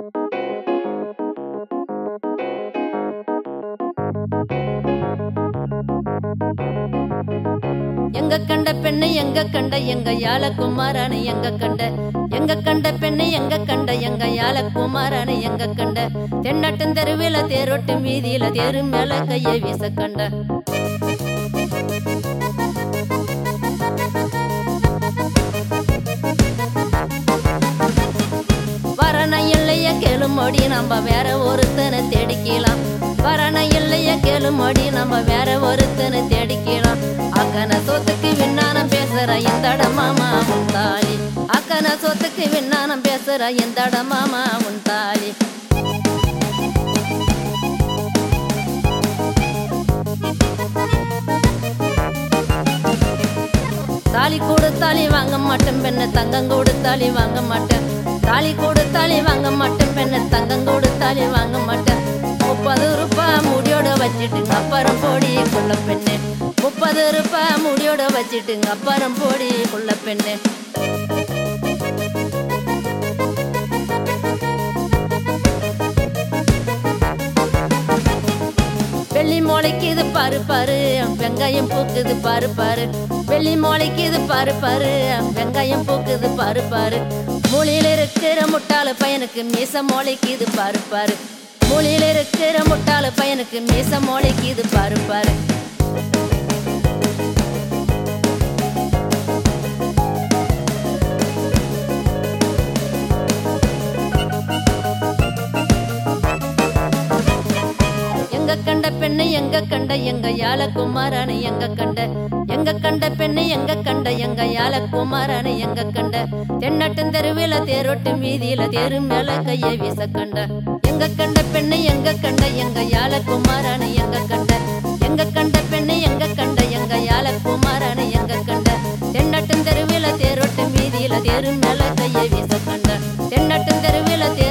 எங்க கண்ட பெண்ணை எங்க கண்ட எங்க யாழ குமாரானு எங்க கண்ட எங்க கண்ட பெண்ணை எங்க கண்ட எங்க யாழ குமாரானு எங்க கண்ட தென்னட்டும் தெருவில தேரோட்டு வீதியில தேரு மேல கையை வீச கண்ட வரண இல்லைய கேளுமோடி நம்ம வேற ஒருத்தனை தேடிக்கலாம் வரண இல்லைய கேளுமோடி நம்ம வேற ஒருத்தனை தேடிக்கலாம் அக்கன சொத்துக்கு விண்ணானம் பேசுற இந்த மாமா உன் தாலி அக்கன சொத்துக்கு விண்ணானம் பேசுற இந்த மாமா உன் தாலி தாலி கொடுத்தாலி வாங்க மாட்டேன் பெண்ணை தங்கம் கொடுத்தாலி வாங்க மாட்டேன் தாலி கொடுத்தாலி வாங்க மாட்டேன் பெண்ணை தங்கம் கொடுத்தாலி வாங்க மாட்டேன் முப்பது ரூபாய் முடியோட வச்சுட்டுங்க அப்புறம் போடி குள்ள பெண்ணு முப்பது ரூபாய் முடியோட வச்சுட்டுங்க அப்புறம் போடி குள்ள பெண்ணு வெள்ளி மோளைக்கு இது பாரு பாரு வெங்காயம் பூக்குது பாரு பாரு வெள்ளி மோளைக்கு இது பாரு பாரு வெங்காயம் பூக்குது பாரு பாரு மூலையில இருக்கிற முட்டாள பையனுக்கு மீச மோளைக்கு இது பாரு பாரு மூலையில இருக்கிற முட்டாள பையனுக்கு மீச மோளைக்கு இது பாரு பாரு எங்க கண்ட பெண்ணை எங்க கண்ட எங்க யாழ குமாரானு எங்க கண்ட எங்க கண்ட பெண்ணை எங்க கண்ட எங்க யாழ குமாரானு எங்க கண்ட தென்னட்டும் தெருவில தேரோட்டு வீதியில தேரு மேல கையை வீச கண்ட எங்க கண்ட பெண்ணை எங்க கண்ட எங்க யாழ குமாரானு எங்க கண்ட எங்க கண்ட பெண்ணை எங்க கண்ட எங்க யாழ குமாரானு எங்க கண்ட தென்னட்டும் தெருவில தேரோட்டு வீதியில தேரு மேல கையை வீச கண்ட தென்னட்டும் தெருவில